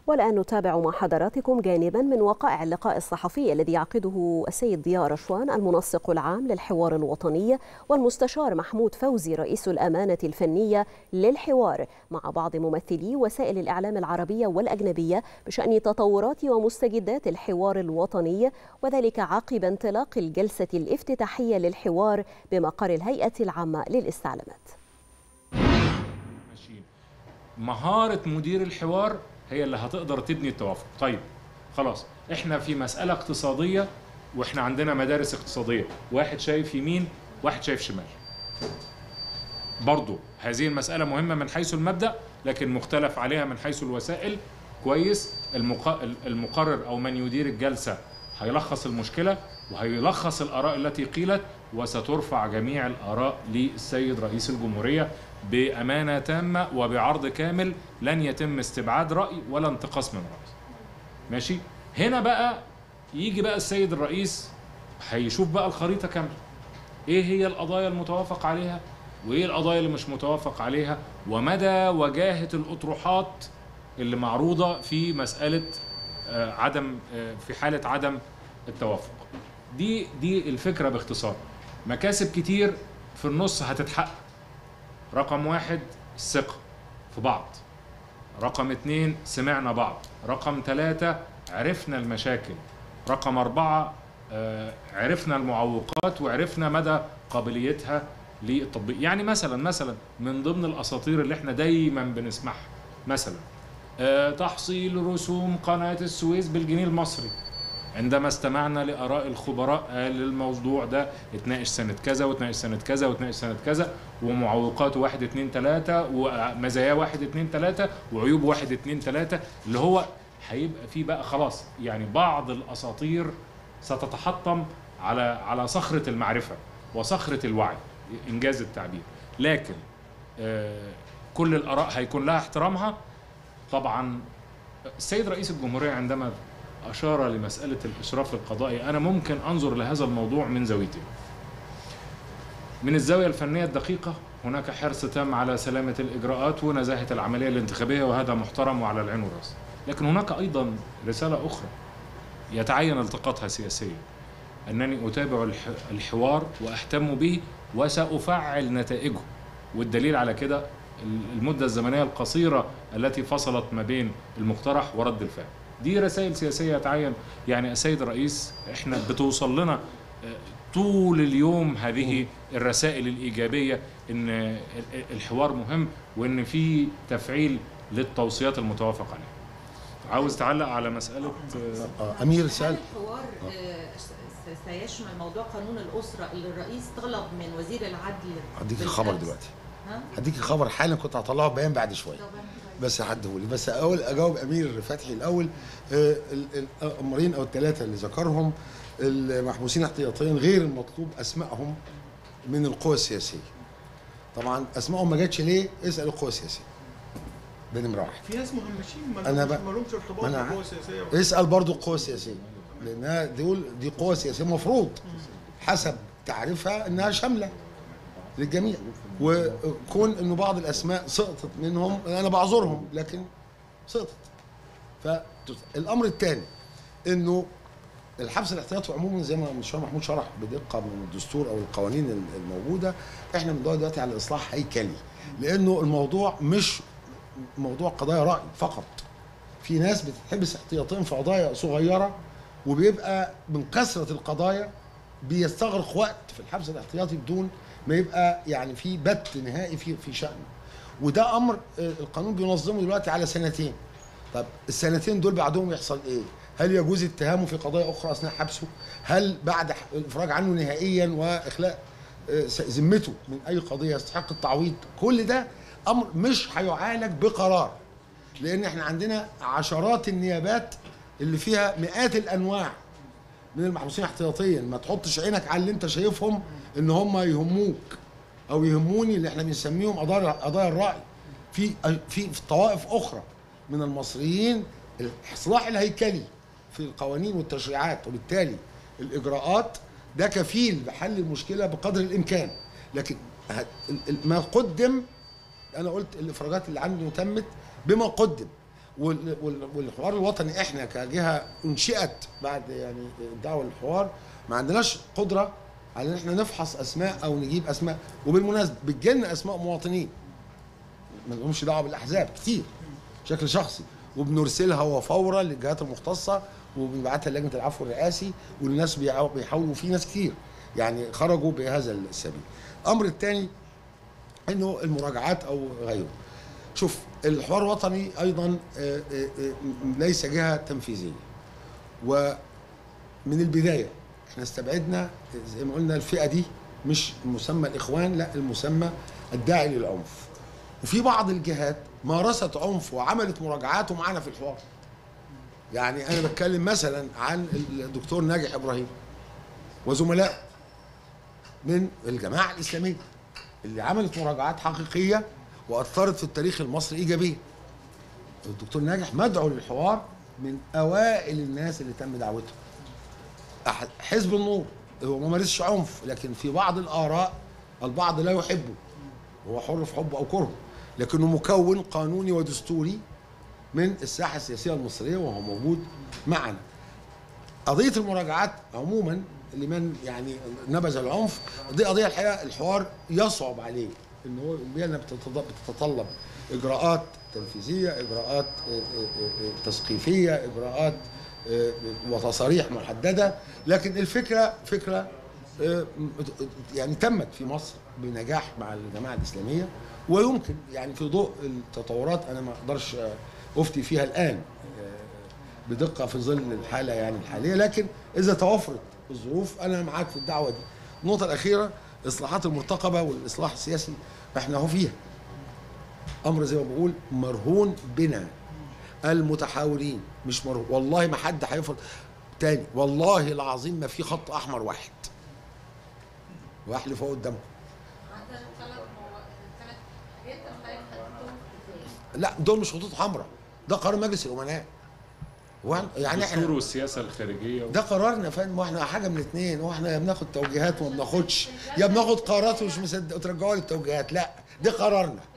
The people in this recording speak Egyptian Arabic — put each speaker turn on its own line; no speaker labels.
والآن نتابع مع حضراتكم جانبا من وقائع اللقاء الصحفي الذي يعقده السيد ضياء رشوان المنسق العام للحوار الوطني والمستشار محمود فوزي رئيس الأمانة الفنية للحوار مع بعض ممثلي وسائل الإعلام العربية والأجنبية بشأن تطورات ومستجدات الحوار الوطني وذلك عقب انطلاق الجلسة الافتتاحية للحوار بمقر الهيئة العامة للاستعلامات
مهارة مدير الحوار هي اللي هتقدر تبني التوافق طيب خلاص احنا في مسألة اقتصادية واحنا عندنا مدارس اقتصادية واحد شايف يمين واحد شايف شمال برضو هذه المسألة مهمة من حيث المبدأ لكن مختلف عليها من حيث الوسائل كويس المقرر أو من يدير الجلسة هيلخص المشكلة وهيلخص الآراء التي قيلت وسترفع جميع الآراء للسيد رئيس الجمهورية بأمانة تامة وبعرض كامل لن يتم استبعاد رأي ولا انتقاص من رأي ماشي هنا بقى يجي بقى السيد الرئيس هيشوف بقى الخريطة كاملة ايه هي القضايا المتوافق عليها وايه القضايا اللي مش متوافق عليها ومدى وجاهة الأطروحات اللي معروضة في مسألة عدم في حالة عدم التوافق دي دي الفكرة باختصار مكاسب كتير في النص هتتحقق رقم واحد الثقة في بعض رقم اتنين سمعنا بعض رقم ثلاثة عرفنا المشاكل رقم أربعة عرفنا المعوقات وعرفنا مدى قابليتها للتطبيق يعني مثلا مثلا من ضمن الأساطير اللي احنا دايما بنسمعها مثلا تحصيل رسوم قناة السويس بالجنيه المصري عندما استمعنا لآراء الخبراء قال الموضوع ده اتناقش سنة كذا واتناقش سنة كذا واتناقش سنة كذا ومعوقاته واحد اتنين تلاتة ومزايا واحد اتنين تلاتة وعيوب واحد اتنين تلاتة اللي هو هيبقى فيه بقى خلاص يعني بعض الأساطير ستتحطم على على صخرة المعرفة وصخرة الوعي إنجاز التعبير لكن آه كل الآراء هيكون لها احترامها طبعا السيد رئيس الجمهورية عندما أشار لمسألة الإشراف القضائي أنا ممكن أنظر لهذا الموضوع من زاويتين من الزاوية الفنية الدقيقة هناك حرص تام على سلامة الإجراءات ونزاهة العملية الانتخابية وهذا محترم وعلى العين والرأس لكن هناك أيضا رسالة أخرى يتعين التقاطها سياسيا أنني أتابع الحوار وأهتم به وسأفعل نتائجه والدليل على كده المدة الزمنية القصيرة التي فصلت ما بين المقترح ورد الفعل دي رسائل سياسية يتعين يعني السيد الرئيس احنا بتوصل لنا طول اليوم هذه الرسائل الإيجابية إن الحوار مهم وإن في تفعيل للتوصيات المتوافق عليها عاوز تعلق على مسألة
أمير سأل
الحوار سيشمل موضوع قانون الأسرة اللي الرئيس طلب من وزير العدل
هديك الخبر دلوقتي هديك الخبر حالا كنت هطلعه بيان بعد شويه بس هديهولي بس اول اجاوب امير فتحي الاول الامرين او الثلاثه اللي ذكرهم المحبوسين احتياطيا غير المطلوب اسمائهم من القوى السياسيه طبعا اسمائهم ما جاتش ليه اسال القوى السياسيه ده نمره واحد
في ناس مهمشين
انا بقى
ما لهمش ارتباط بالقوى السياسيه
اسال برضو القوى السياسيه لانها دول دي قوى سياسيه مفروض حسب تعريفها انها شامله للجميع وكون انه بعض الاسماء سقطت منهم انا بعذرهم لكن سقطت فالامر الثاني انه الحبس الاحتياطي عموما زي ما المستشار محمود شرح بدقه من الدستور او القوانين الموجوده احنا بندور دلوقتي على اصلاح هيكلي لانه الموضوع مش موضوع قضايا راي فقط في ناس بتتحبس احتياطيا في قضايا صغيره وبيبقى من كثره القضايا بيستغرق وقت في الحبس الاحتياطي بدون ما يبقى يعني في بت نهائي في في شأنه وده امر القانون بينظمه دلوقتي على سنتين طب السنتين دول بعدهم يحصل ايه هل يجوز اتهامه في قضايا اخرى اثناء حبسه هل بعد الافراج عنه نهائيا واخلاء ذمته من اي قضيه يستحق التعويض كل ده امر مش هيعالج بقرار لان احنا عندنا عشرات النيابات اللي فيها مئات الانواع من المحبوسين احتياطيا ما تحطش عينك على اللي انت شايفهم ان هم يهموك او يهموني اللي احنا بنسميهم قضايا قضايا الراي في في في طوائف اخرى من المصريين الاصلاح الهيكلي في القوانين والتشريعات وبالتالي الاجراءات ده كفيل بحل المشكله بقدر الامكان لكن ما قدم انا قلت الافراجات اللي عنده تمت بما قدم وال- وال- والحوار الوطني احنا كجهه انشئت بعد يعني الدعوه للحوار ما عندناش قدره على ان احنا نفحص اسماء او نجيب اسماء وبالمناسبه بتجيلنا اسماء مواطنين ما لهمش دعوه بالاحزاب كتير بشكل شخصي وبنرسلها وفورا للجهات المختصه وبنبعتها للجنه العفو الرئاسي والناس بيعو- بيحاولوا في ناس كتير يعني خرجوا بهذا السبيل. الامر الثاني انه المراجعات او غيره. شوف الحوار الوطني ايضا آه، آه، آه، ليس جهه تنفيذيه. ومن البدايه احنا استبعدنا زي ما قلنا الفئه دي مش مسمى الاخوان لا المسمى الداعي للعنف. وفي بعض الجهات مارست عنف وعملت مراجعات ومعانا في الحوار. يعني انا بتكلم مثلا عن الدكتور ناجح ابراهيم وزملائه من الجماعه الاسلاميه اللي عملت مراجعات حقيقيه واثرت في التاريخ المصري ايجابيا. الدكتور ناجح مدعو للحوار من اوائل الناس اللي تم دعوتهم. أح- حزب النور هو ما مارسش عنف لكن في بعض الاراء البعض لا يحبه هو حر في حبه او كرهه لكنه مكون قانوني ودستوري من الساحه السياسيه المصريه وهو موجود معنا. قضيه المراجعات عموما لمن يعني نبذ العنف دي قضيه الحقيقه الحوار يصعب عليه ان هو بينا بتتض- بتتطلب اجراءات تنفيذيه اجراءات آه، آه، آه، تثقيفيه اجراءات آه، وتصاريح محدده لكن الفكره فكره آه، يعني تمت في مصر بنجاح مع الجماعه الاسلاميه ويمكن يعني في ضوء التطورات انا ما اقدرش آه، افتي فيها الان آه، بدقه في ظل الحاله يعني الحاليه لكن اذا توفرت الظروف انا معاك في الدعوه دي. النقطه الاخيره الاصلاحات المرتقبه والاصلاح السياسي احنا اهو فيها. امر زي ما بقول مرهون بنا المتحاورين مش مرهون والله ما حد هيفرض تاني والله العظيم ما في خط احمر واحد. واحلف اهو قدامكم. لا دول مش خطوط حمراء ده قرار مجلس الامناء. وإحنا- يعني
الدستور
احنا
والسياسه الخارجيه
ده قرارنا يا فندم واحنا حاجه من الاثنين واحنا يا بناخد توجيهات وما بناخدش يا بناخد قرارات ومش مصدق وترجعوا لي التوجيهات لا ده قرارنا